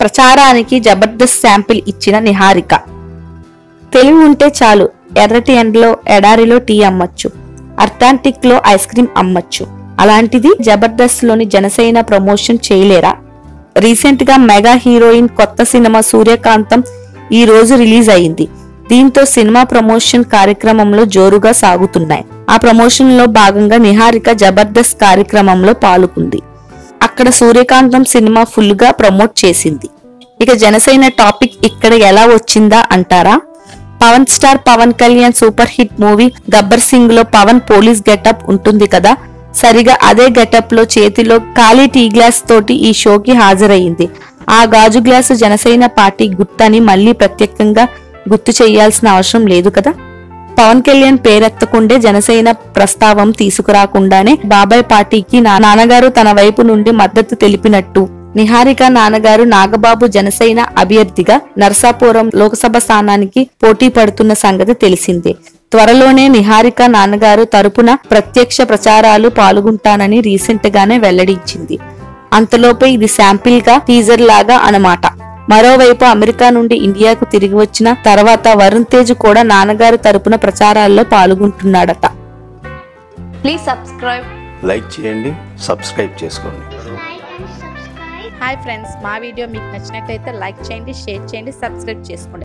ప్రచారానికి జబర్దస్త్ శాంపిల్ ఇచ్చిన నిహారిక తెలివి ఉంటే చాలు ఎర్రటి ఎండలో ఎడారిలో టీ అమ్మచ్చు అర్టాంటిక్ లో ఐస్ క్రీమ్ అమ్మచ్చు అలాంటిది జబర్దస్త్ లోని జనసేన ప్రమోషన్ చేయలేరా రీసెంట్ గా మెగా హీరోయిన్ కొత్త సినిమా సూర్యకాంతం ఈ రోజు రిలీజ్ అయింది దీంతో సినిమా ప్రమోషన్ కార్యక్రమంలో జోరుగా సాగుతున్నాయి ఆ ప్రమోషన్ లో భాగంగా నిహారిక జబర్దస్త్ కార్యక్రమంలో పాల్గొంది అక్కడ సూర్యకాంతం సినిమా ఫుల్ గా ప్రమోట్ చేసింది ఇక జనసేన టాపిక్ ఇక్కడ ఎలా వచ్చిందా అంటారా Pawan star Pawan Kalyan super hit movie Gabbar Singh లో పవన్ పోలీస్ గెటప్ ఉంటుంది కదా సరిగా అదే గెటప్ లో చేతిలో ఖాళీ టీ గ్లాస్ తోటి ఈ షోకి హాజరయ్యింది ఆ గాజు గ్లాసు జనసేన పార్టీ గుర్తని మళ్ళీ ప్రత్యేకంగా గుర్తు చేయాల్సిన అవసరం లేదు కదా పవన్ కళ్యాణ్ పేరెత్తకుండే జనసేన ప్రస్తావం తీసుకురాకుండానే బాబాయ్ పార్టీకి నా నాన్నగారు తన వైపు నుండి మద్దతు తెలిపినట్టు నిహారిక నాన్నగారు నాగబాబు జనసేన అభ్యర్థిగా నరసాపురం లోక్సభ స్థానానికి పోటీ పడుతున్న సంగతి తెలిసిందే త్వరలోనే నిహారిక నాన్నగారు తరపున ప్రత్యక్ష ప్రచారాలు పాల్గొంటానని రీసెంట్ గానే వెల్లడించింది అంతలోపే ఇది శాంపిల్ గా టీజర్ లాగా అన్నమాట మరోవైపు అమెరికా నుండి ఇండియాకు తిరిగి వచ్చిన తర్వాత వరుణ్ తేజ్ కూడా నాన్నగారి తరపున ప్రచారాల్లో పాల్గొంటున్నాడట Please subscribe. లైక్ చేయండి సబ్స్క్రైబ్ చేసుకోండి హాయ్ ఫ్రెండ్స్ మా వీడియో మీకు నచ్చినట్లయితే లైక్ చేయండి షేర్ చేయండి సబ్స్క్రైబ్ చేసుకోండి